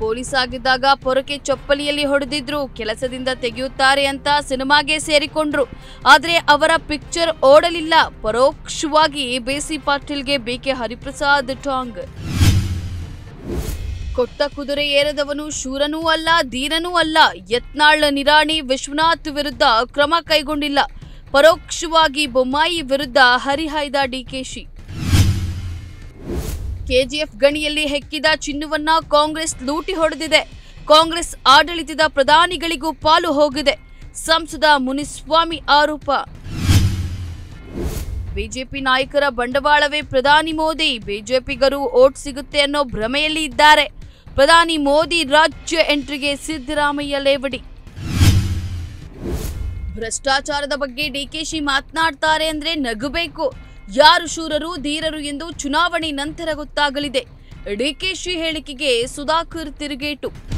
police ಆಗಿದ್ದಾಗ ಪೊರಕೆ ಚಪ್ಪಲಿಯಲ್ಲಿ ಹೊಡೆದಿದ್ರು ಕೆಲಸದಿಂದ ತೆಗೆಯುತ್ತಾರೆ ಅಂತ ಸಿನಿಮಾಗೆ ಸೇರಿಕೊಂಡ್ರು ಆದ್ರೆ ಅವರ ಪಿಕ್ಚರ್ ಓಡಲಿಲ್ಲ ಪರೋಕ್ಷವಾಗಿ ಬೇಸಿ ಪಾಟೀಲ್ಗೆ ಬಿಕೆ ಹರಿಪ್ರಸಾದ್ ಟಾಂಗ್ ಕೊಟ್ಟ ಕುದುರೆ ಏರದವನು ಶೂರನೂ ಅಲ್ಲ ಧೀರನೂ ಅಲ್ಲ ಯತ್ನಾಳ್ ನಿರಾಣಿ ವಿಶ್ವನಾಥ್ ವಿರುದ್ಧ ಕ್ರಮ ಕೈಗೊಂಡಿಲ್ಲ ಪರೋಕ್ಷವಾಗಿ ಬೊಮ್ಮಾಯಿ ವಿರುದ್ಧ ಹರಿಹಾಯ್ದ ಡಿಕೆಶಿ ಕೆಜಿಎಫ್ ಗಣಿಯಲ್ಲಿ ಹೆಕ್ಕಿದ ಚಿನ್ನವನ್ನ ಕಾಂಗ್ರೆಸ್ ಲೂಟಿ ಹೊಡೆದಿದೆ ಕಾಂಗ್ರೆಸ್ ಆಡಳಿತದ ಪ್ರಧಾನಿಗಳಿಗೂ ಪಾಲು ಹೋಗಿದೆ ಸಂಸದ ಮುನಿಸ್ವಾಮಿ ಆರೋಪ ಬಿಜೆಪಿ ನಾಯಕರ ಬಂಡವಾಳವೇ ಪ್ರಧಾನಿ ಮೋದಿ ಬಿಜೆಪಿಗರು ಓಟ್ ಸಿಗುತ್ತೆ ಅನ್ನೋ ಭ್ರಮೆಯಲ್ಲಿ ಇದ್ದಾರೆ ಪ್ರಧಾನಿ ಮೋದಿ ರಾಜ್ಯ ಎಂಟ್ರಿಗೆ ಸಿದ್ದರಾಮಯ್ಯ ಲೇವಡಿ ಭ್ರಷ್ಟಾಚಾರದ ಬಗ್ಗೆ ಡಿಕೆಶಿ ಮಾತನಾಡ್ತಾರೆ ಅಂದ್ರೆ ನಗಬೇಕು ಯಾರು ಶೂರರು ಧೀರರು ಎಂದು ಚುನಾವಣೆ ನಂತರ ಗೊತ್ತಾಗಲಿದೆ ಡಿಕೆಶಿ ಹೇಳಿಕೆಗೆ ಸುಧಾಕರ್ ತಿರುಗೇಟು